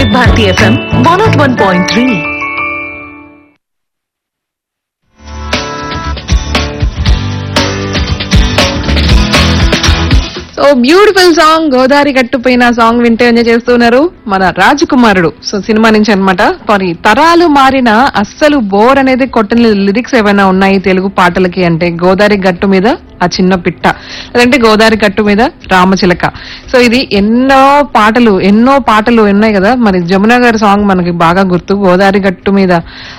వివిధ Bharati FM one not one point three so beautiful song Godavari గట్టుపైన song వింటే enjoy చేస్తున్నారు మన రాజకుమారుడు సో సినిమా నుంచి అన్నమాట మరి తరాలు మారిన అస్సలు బోర్ అనేది కొట్టిన లిరిక్స్ ఏమైనా ఉన్నాయి తెలుగు పాటలకి అంటే గోదావరి గట్టు మీద ఆ చిన్న పిట్ట లేదంటే గోదావరి గట్టు మీద రామచిలక సో ఇది ఎన్నో పాటలు ఎన్నో పాటలు ఉన్నాయి కదా మరి జమున గారి సాంగ్ మనకి బాగా గుర్తు గోదావరి గట్టు మీద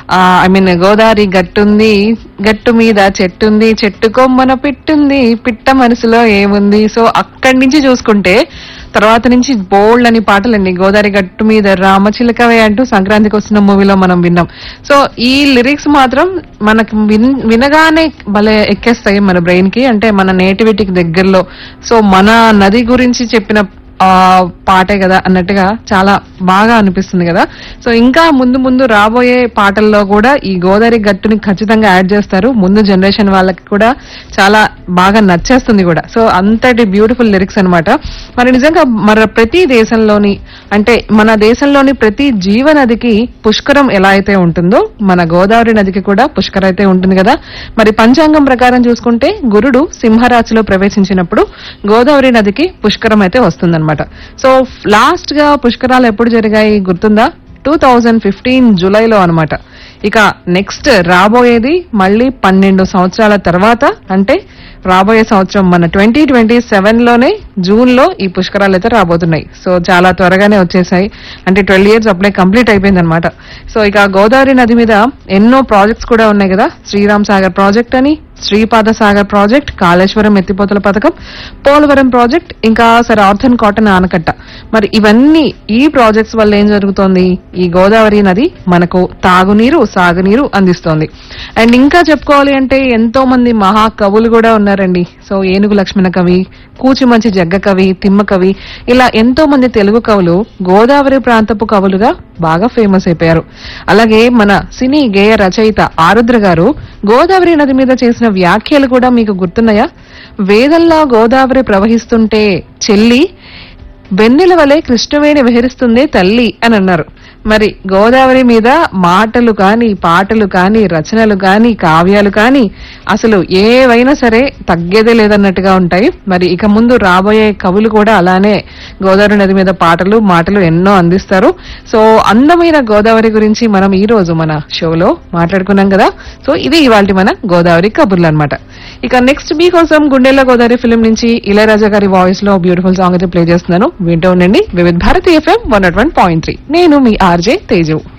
ఐ మీన్ గోదావరి గట్టుంది గట్టు మీద చెట్టుంది చెట్టు కొమ్మన పిట్టుంది పిట్ట మనసులో ఏముంది సో అక్కడి నుంచి చూసుకుంటే తర్వాత నుంచి బోల్డ్ అని పాటలండి గోదావరి గట్టు మీద రామచిలకవే అంటూ సంక్రాంతికి వస్తున్న మూవీలో మనం విన్నాం సో ఈ లిరిక్స్ మాత్రం మనకు విన్- వినగానే భలే ఎక్కేస్తాయి మన బ్రెయిన్ కి అంటే మన నేటివిటీకి దగ్గరలో సో మన నది గురించి చెప్పిన ఆ పాటే కదా అన్నట్టుగా చాలా బాగా అనిపిస్తుంది కదా సో ఇంకా ముందు ముందు రాబోయే పాటల్లో కూడా ఈ గోదావరి గట్టుని ఖచ్చితంగా యాడ్ చేస్తారు ముందు జనరేషన్ వాళ్ళకి కూడా చాలా బాగా నచ్చేస్తుంది కూడా సో అంతటి బ్యూటిఫుల్ లిరిక్స్ అన్నమాట మరి నిజంగా మన ప్రతి దేశంలోని అంటే మన దేశంలోని ప్రతి జీవనదికి పుష్కరం ఎలా అయితే ఉంటుందో మన గోదావరి నదికి కూడా పుష్కర అయితే ఉంటుంది కదా మరి పంచాంగం ప్రకారం చూసుకుంటే గురుడు సింహరాశిలో ప్రవేశించినప్పుడు గోదావరి నదికి పుష్కరం అయితే వస్తుందన్నమాట సో లాస్ట్ గా పుష్కరాలు ఎప్పుడు జరిగాయి గుర్తుందా టూ థౌజండ్ ఫిఫ్టీన్ జూలైలో అనమాట ఇక నెక్స్ట్ రాబోయేది మళ్ళీ పన్నెండు సంవత్సరాల తర్వాత అంటే రాబోయే సంవత్సరం మన ట్వంటీ ట్వంటీ సెవెన్ లోనే జూన్ లో ఈ పుష్కరాలు అయితే రాబోతున్నాయి సో చాలా త్వరగానే వచ్చేసాయి అంటే ట్వెల్వ్ ఇయర్స్ అప్పుడే కంప్లీట్ అయిపోయింది అనమాట సో ఇక గోదావరి నది మీద ఎన్నో ప్రాజెక్ట్స్ కూడా ఉన్నాయి కదా శ్రీరామ్ సాగర్ ప్రాజెక్ట్ అని శ్రీపాద సాగర్ ప్రాజెక్ట్ కాళేశ్వరం ఎత్తిపోతల పథకం పోలవరం ప్రాజెక్ట్ ఇంకా సరే ఆర్థన్ కాటన్ ఆనకట్ట మరి ఇవన్నీ ఈ ప్రాజెక్ట్స్ వల్ల ఏం జరుగుతోంది ఈ గోదావరి నది మనకు తాగునీరు సాగునీరు అందిస్తోంది అండ్ ఇంకా చెప్పుకోవాలి అంటే ఎంతో మంది మహా కవులు కూడా ఉన్నారండి సో ఏనుగు లక్ష్మణ కవి కూచిమంచి జగ్గ కవి తిమ్మ కవి ఇలా ఎంతో మంది తెలుగు కవులు గోదావరి ప్రాంతపు కవులుగా బాగా ఫేమస్ అయిపోయారు అలాగే మన సినీ గేయ రచయిత ఆరుద్ర గారు గోదావరి నది మీద చేసిన వ్యాఖ్యలు కూడా మీకు గుర్తున్నాయా వేదల్లా గోదావరి ప్రవహిస్తుంటే చెల్లి వెన్నెల వలె కృష్ణవేణి విహరిస్తుంది తల్లి అని అన్నారు మరి గోదావరి మీద మాటలు కాని పాటలు కాని రచనలు కాని కావ్యాలు కాని అసలు ఏవైనా సరే తగ్గేదే లేదన్నట్టుగా ఉంటాయి మరి ఇక ముందు రాబోయే కవులు కూడా అలానే గోదావరి నది మీద పాటలు మాటలు ఎన్నో అందిస్తారు సో అందమైన గోదావరి గురించి మనం ఈ రోజు మన షోలో మాట్లాడుకున్నాం కదా సో ఇది ఇవాళ మన గోదావరి కబుర్లు అన్నమాట ఇక నెక్స్ట్ మీకోసం గుండెల గోదావరి ఫిల్మ్ నుంచి ఇళయరాజా గారి వాయిస్ లో బ్యూటిఫుల్ సాంగ్ అయితే ప్లే చేస్తున్నాను వింటూ ఉండండి Vividh Bharati FM one not one point three నేను మీ ఆర్జే తేజు